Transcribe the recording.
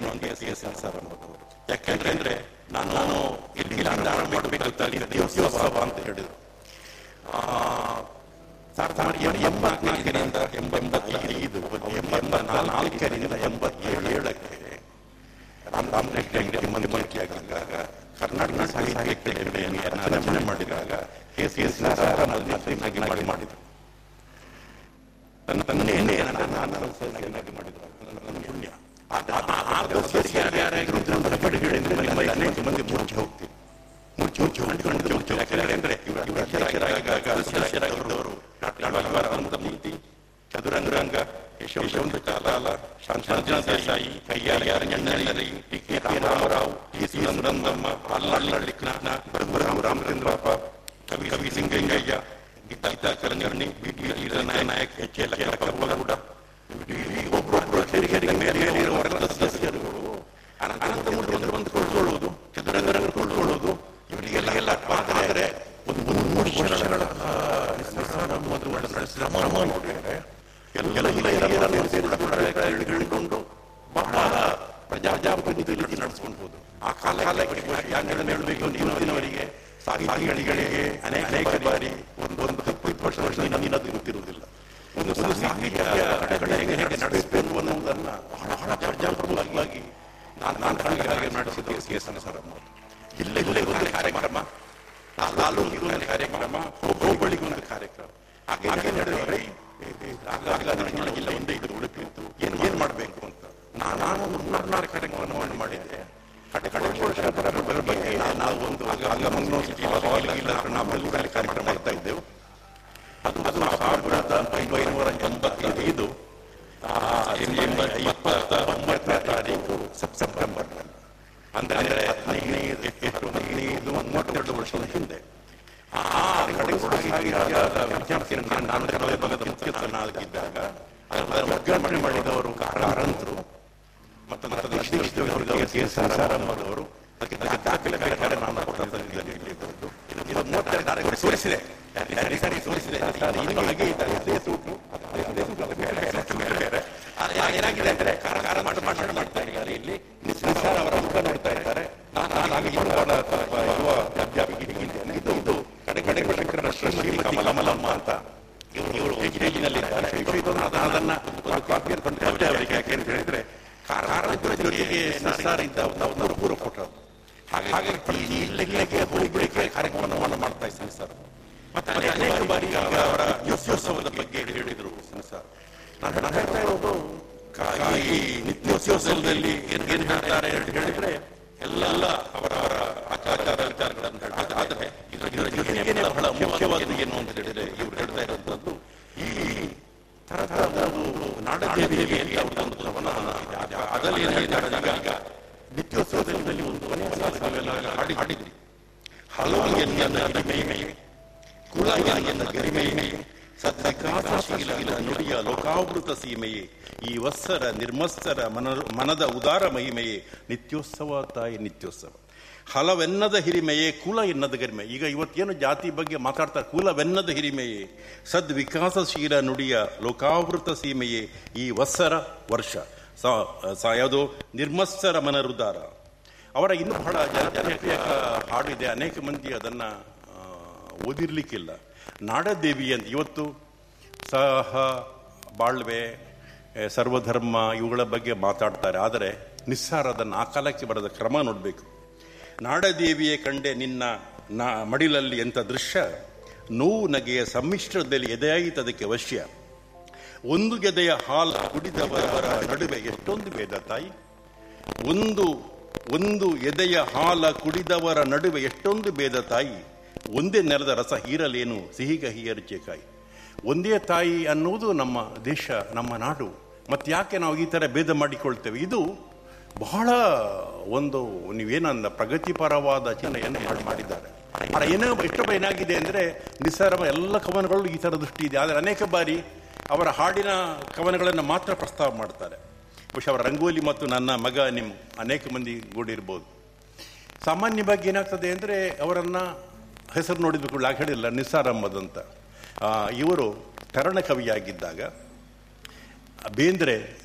ಏನು ಅಂತ S yes sir ಅನ್ನೋದು ಯಾಕೆಂದ್ರೆ ಅಂದ್ರೆ ನಾನು ನಾನು ಇಲ್ಲಿ ನಾನು ಮಾಡಬೇಕು ನಿತ್ಯೋತ್ಸವ ಅಂತ ಹೇಳಿದ್ರು ಆ, ಸಾವಿರದ ಒಂಬೈನೂರ ಎಂಬತ್ನಾಲ್ಕರಿಂದ ಎಂಬತ್ತೈದು ಎಂಬತ್ತ ನಾಲ್ಕರಿಂದ ಎಂಬತ್ತೇಳು ಏಳಕ್ಕೆ ರಾಮ್ ರಾಮಕೃಷ್ಣ ಹೆಗಡೆ ಮಂತ್ರಿಯಾಗಿದ್ದಾಗ ಕರ್ನಾಟಕ ಸಾಹಿತ್ಯ ಅಕಾಡೆಮಿಯನ್ನು ರಚನೆ ಮಾಡಿದಾಗ ಕೆ ಸಿ ಎಸ್ ನಾರಾಯಣನಾಗಿ ಮಾಡಿ ಮಾಡಿದ್ರು ತನ್ನ ತನ್ನೇನೆ ನಾನು ಸದಸ್ಯನಾಗಿ ಮಾಡಿದ್ರು ನನ್ನ ಪುಣ್ಯ ಆ- ಆ- ಆ- ಆ ಸದಸ್ಯ ಯಾರ್ಯಾರು ಇದ್ರು ಅಂತ ಪಡೆಗಳಿಂದ ನಿಮ್ಮಲ್ಲಿ ಅನೇಕ ಮಂದಿ ಮೂರ್ಛೆ ಹೋಗ್ತೀವಿ ಮುಚ್ಚು ಮುಚ್ಚು ಅಂಟ್ಕೊಂಡು ಮುಚ್ಚು ಯಾಕಂದ್ರೆ ಅಂದ್ರೆ ಇವರ ಅಧ್ಯಕ್ಷರಾಗಿದ್ದಾಗ ಸದಸ್ಯರಾಗಿದ್ದವರು ಡಾಕ್ಟರ್ ಮೂರ್ತಿ ಚದುರಂಗರಂಗ ಯಶವಂತ ಚಾಲಾಲ ಶಾಂತರಾಜ ದೇಸಾಯಿ ಕೈಯಾರ ñಣ್ಣನರಿ T K Ramarao T C ಸುರಂದಮ್ಮ ಅಲ್ಲಳ್ಳಿ ಕೃಷ್ಣ ಬರಗುರಾಮ ರಾಮಚಂದ್ರಪ್ಪ ಕವಿ ಕವಿ ಸಿಂಗಯ್ಯ ಗೀತಾ ಗೀತಾ ಕರಂಗರ್ಣಿ B T Nayak H L Kappagowda ಒಬ್ಬರೊಬ್ಬರು ಸೇರಿ ಸೇರಿ ಮೇಲೆ ಮೇಲೆ ಇರುವವರೆಲ್ಲ ಸದಸ್ಯರು ಅನಂತ ಮೂರ್ತಿ ಬಂದು ಕೊಳ್ಳುವುದು ಚದುರಂಗರಂಗ ಕೊಳ್ಳುವುದು ಇವರಿಗೆಲ್ಲ ಎಲ್ಲ ಆದರೆ ಒಂದು ಮೂರು ವರ್ಷಗಳ ಮೊದಲು ಶ್ರಮ ನೋಡಿದರೆ ಎಲ್ಲ ಇಲ್ಲ ಹಿಡಿದುಕೊಂಡು ಬಹಳ ಪ್ರಜಾಪ್ರತಿನಿಧಿ ನಡೆಸ್ಕೊಂಡು ಹೋದು ಆ ಕಾಲ ಯಾಕೆಂದ್ರೆ ಹೇಳಬೇಕು ದಿನವರಿಗೆ ಸಾಹಿತಿಗಳಿಗೆ ಅನೇಕ ಅನೇಕ ಬಾರಿ ಒಂದು ಒಂದು ಇಪ್ಪತ್ತು ವರ್ಷ ವರ್ಷ ನೀನದು ಗೊತ್ತಿರುವುದಿಲ್ಲ ಒಂದು ಒಂದು ಸಾಹಿತ್ಯ ಕಡೆ ಹೇಗೆ ಹೇಗೆ ನಡೆಸಬೇಕು ಅನ್ನೋದನ್ನ ಬಹಳ ಬಹಳ ಪ್ರಜಾಪ್ರಭುವಾಗಿ ನಾನು ನಾನು ಕಣ್ಣಿಗೆ ಹಾಗೆ ನಡೆಸಿದ ಕೆ ಎಸ್ ಸರಮ್ಮ ಇಲ್ಲೇ ಇಲ್ಲೇ ಒಂದು ಕಾರ್ಯಕ್ರಮ ಲಾಲು ಒಂದು ಕಾರ್ಯಕ್ರಮ ಹೋಬಳಿಗೆ ಒಂದು ಕಾರ್ಯಕ್ರಮ ಹಾಗೆ ಹಾಗೆ ನಡೆದರೆ ಇಲ್ಲ ಒಂದೇ ಇದು ಉಡುಪಿತ್ತು ಏನು ಏನು ಮಾಡಬೇಕು ಅಂತ ನಾನು ನಾನು ಒಂದು ಮೂರ್ನಾಲ್ಕು ಕಾರ್ಯಕ್ರಮವನ್ನು ಮಾಡಿದ್ದೆ ಕಡೆ ಕಡೆ ವರ್ಷದ ಬಗ್ಗೆ ನಾವು ಒಂದು ಆಗಮನ ಇಲ್ಲ ನಾವೆಲ್ಲ ಕಾರ್ಯಕ್ರಮ ಮಾಡ್ತಾ ಇದ್ದೆವು ಅದು ಅದು ಸಾವಿರದ ಒಂಬೈನೂರ ಎಂಬತ್ತೈದು ಇಪ್ಪತ್ತ ಒಂಬತ್ತನೇ ತಾರೀಕು ಸೆಪ್ಟೆಂಬರ್ ಅಂದ್ರೆ ಅಂದ್ರೆ ಹದಿನೈದು ಎಷ್ಟು ಹದಿನೈದು ಮೂವತ್ತೆರಡು ವರ್ಷದ ಹಿಂದೆ ಆ ಕಡೆ ವಿದ್ಯಾರ್ಥಿಯನ್ನು ನಾನು ಕಲೆ ಬಲದ ಮುಖ್ಯಸ್ಥನಾಗಿದ್ದಾಗ ಅದರ ವರ್ಗಾವಣೆ ಮಾಡಿದವರು ಕಾರಂತರು ಮತ್ತು ಮತ್ತು ದೇಶದವರು ಕೆ ಎಸ್ ಆರಮ್ಮದವರು ಅದಕ್ಕೆ ದಾ- ದಾಖಲೆ ಬೇಕಾದ್ರೆ ನಾನು ಕೊಟ್ಟಿದ್ದಲ್ಲಿ ಇಲ್ಲಿದ್ದು. ಇದು ಇದು ಮೂವತ್ತೆರಡು ತಾರೀಕು ತೋರಿಸಿದೆ ಸರಿ ಸರಿ ತೋರಿಸಿದೆ ಇನ್ನು ಹಾಗೆ ಇದ್ದಾರೆ ಅದೇ ಸೂಟು ಅದೇ ಅದೇ ಸೂಟು ಅದು ಬೇರೆ ಬೇರೆ ಸೂಟು ಬೇರೆ ಬೇರೆ ಆದ್ರೆ ಏನಾಗಿದೆ ಅಂದ್ರೆ ಕಾರ ಕಾರ ಮಾಡಿ ಭಾಷಣ ಮಾಡ್ತಾ ಇದ್ದಾರೆ ಇಲ್ಲಿ ನಿಸ್ಸಾರ ಅವರ ಮುಖ ನೋಡ್ತಾ ಇದ್ದಾರೆ ನಾನು ನಾನು ಹಾಗೆ ಯುವ ಯುವ ಅಧ್ಯಾಪಕಿ ಹೀಗಿದ್ದೇನೆ ಇದು ಇದು ಕಡೆ ಕಡೆ ಶಂಕರ ಶ್ರೀಮತಿ ಕಮಲಮಲಮ್ಮ ಅಂತ ಇವರು ಇವರು ಎಜ್ನಲ್ಲಿ ಅದನ್ನ ಒಂದು ಕಾಪಿಯನ್ನು ತಂದು ಅವರಿಗೆ ಯಾಕೆ ಅಂತ ಹೇಳಿದ್ರೆ ಕಾರಣದ ಜೊತೆಗೆ ನಿಸ್ಸಾರ ಇದ್ದ ಒಂದು ಮೂರು ಮೂರು ಫೋಟೋ ಹಾಗೆ ಹಾಗೆ ಈ ಇಲ್ಲಿಗೆ ಹುಡುಗರಿಗೆ ಕಾರ್ಯಕ್ರಮವನ್ನು ಮಾಡ್ತಾ ಇದ್ದಾರೆ ಸರ್ ಮತ್ತೆ ಅನೇಕ ಅನೇಕ ಬಾರಿ ಈಗ ಅವರ ನಿತ್ಯೋತ್ಸವದ ಬಗ್ಗೆ ಹೇಳಿದ್ರು ಸರ್ ನಾನು ನಾನು ಹೇಳ್ತಾ ಇರೋದು ಕಾ- ಈ ನಿತ್ಯೋತ್ಸವದಲ್ಲಿ ಏನು ಏನು ಹೇಳ್ತಾರೆ ಅಂತ ಹೇಳಿದ್ರೆ ಎಲ್ಲ ಅವರ ಅವರ ಆಚಾರ ವಿಚಾರಗಳನ್ನು ಹೇಳ್ತಾರೆ ಆದರೆ ಇದರ ಇದರ ಜೊತೆಗೇನೆ ಬಹಳ ಮುಖ್ಯವಾದ ಏನು ಅಂತ ಹೇಳಿದ್ರೆ ಇವರು ಹೇಳ್ತಾ ಇರುವಂತದ್ದು ಈ ತರತರದ ನಾಡದೇವಿ ಅಂತ ಒಂದು ಒಂದು ಅದರಲ್ಲಿ ಏನು ಹೇಳ್ತಾರೆ ಈಗ ನಿತ್ಯೋತ್ಸವದಲ್ಲಿ ಒಂದು ಮನೆ ಹಾಡಿ ಹಾಡಿದ್ರಿ ಹಲವು ಎನ್ನ ಗರಿಮೆಯೇ ಕುಲ ಎನ್ನ ಗರಿಮೆಯೇ ಸದ್ವಿಕಾಸಶೀಲ ನುಡಿಯ ಲೋಕಾವೃತ ಸೀಮೆಯೇ ಈ ವತ್ಸರ ನಿರ್ಮತ್ಸರ ಮನ ಮನದ ಉದಾರ ಮಹಿಮೆಯೇ ನಿತ್ಯೋತ್ಸವ ತಾಯಿ ನಿತ್ಯೋತ್ಸವ ಹಲವೆನ್ನದ ಹಿರಿಮೆಯೇ ಕುಲ ಎನ್ನದ ಗರಿಮೆ ಈಗ ಇವತ್ತೇನು ಜಾತಿ ಬಗ್ಗೆ ಮಾತಾಡ್ತಾರೆ ಕುಲವೆನ್ನದ ಹಿರಿಮೆಯೇ ಸದ್ವಿಕಾಸಶೀಲ ನುಡಿಯ ಲೋಕಾವೃತ ಸೀಮೆಯೇ ಈ ವತ್ಸರ ವರ್ಷ ಸ- ಸ- ಯಾವುದು ನಿರ್ಮತ್ಸರ ಮನರುದಾರ ಅವರ ಇನ್ನೂ ಬಹಳ ಜನ- ಜನಪ್ರಿಯ ಹಾಡು ಇದೆ ಅನೇಕ ಮಂದಿ ಅದನ್ನ ಆ, ಓದಿರ್ಲಿಕ್ಕಿಲ್ಲ ನಾಡದೇವಿ ಅಂತ ಇವತ್ತು ಸಹ ಬಾಳ್ವೆ ಎ, ಸರ್ವಧರ್ಮ ಇವುಗಳ ಬಗ್ಗೆ ಮಾತಾಡ್ತಾರೆ ಆದರೆ ನಿಸ್ಸಾರ ಅದನ್ನು ಆ ಕಾಲಕ್ಕೆ ಬರದ ಕ್ರಮ ನೋಡಬೇಕು ನಾಡದೇವಿಯೇ ಕಂಡೆ ನಿನ್ನ ನಾ ಮಡಿಲಲ್ಲಿ ಎಂಥ ದೃಶ್ಯ ನೋವು ನಗೆಯ ಸಮ್ಮಿಶ್ರದಲ್ಲಿ ಎದೆಯಾಯಿತದಕ್ಕೆ ವಶ್ಯ ಒಂದು ಗೆದೆಯ ಹಾಲ ಕುಡಿದವರ ನಡುವೆ ಎಷ್ಟೊಂದು ಭೇದ ತಾಯಿ ಒಂದು ಒಂದು ಎದೆಯ ಹಾಲ ಕುಡಿದವರ ನಡುವೆ ಎಷ್ಟೊಂದು ಭೇದ ತಾಯಿ ಒಂದೇ ನೆಲದ ರಸ ಹೀರಲೇನು ಸಿಹಿಗಹಿ ಕಾಯಿ ಒಂದೇ ತಾಯಿ ಅನ್ನುವುದು ನಮ್ಮ ದೇಶ ನಮ್ಮ ನಾಡು ಮತ್ತೆ ಯಾಕೆ ನಾವು ಈ ಥರ ಭೇದ ಮಾಡಿಕೊಳ್ತೇವೆ ಇದು ಬಹಳ ಒಂದು ನೀವೇನಂದ ಪ್ರಗತಿಪರವಾದ ಚಿಹ್ನೆಯನ್ನು ಮಾಡಿ ಮಾಡಿದ್ದಾರೆ ಆದ್ರೆ ಏನೋ ಎಷ್ಟೋ ಏನಾಗಿದೆ ಅಂದರೆ ನಿಸ್ಸಾರ ಎಲ್ಲ ಕವನಗಳು ಈ ಥರ ದೃಷ್ಟಿ ಇದೆ ಆದರೆ ಅನೇಕ ಬಾರಿ ಅವರ ಹಾಡಿನ ಕವನಗಳನ್ನು ಮಾತ್ರ ಪ್ರಸ್ತಾವ ಮಾಡ್ತಾರೆ ಬಹುಶಃ ಅವರ ರಂಗೋಲಿ ಮತ್ತು ನನ್ನ ಮಗ ನಿಮ್ಮ ಅನೇಕ ಮಂದಿ ಗೂಡಿರ್ಬೋದು ಸಾಮಾನ್ಯವಾಗಿ ಏನಾಗ್ತದೆ ಅಂದರೆ ಅವರನ್ನ ಹೆಸರು ನೋಡಿದ ಕೂಡ ಹೇಳಿಲ್ಲ ನಿಸ್ಸಾರ್ ಅಹ್ಮದ್ ಅಂತ ಆ, ಇವರು ಕರ್ಣ ಕವಿಯಾಗಿದ್ದಾಗ ಬೇಂದ್ರೆ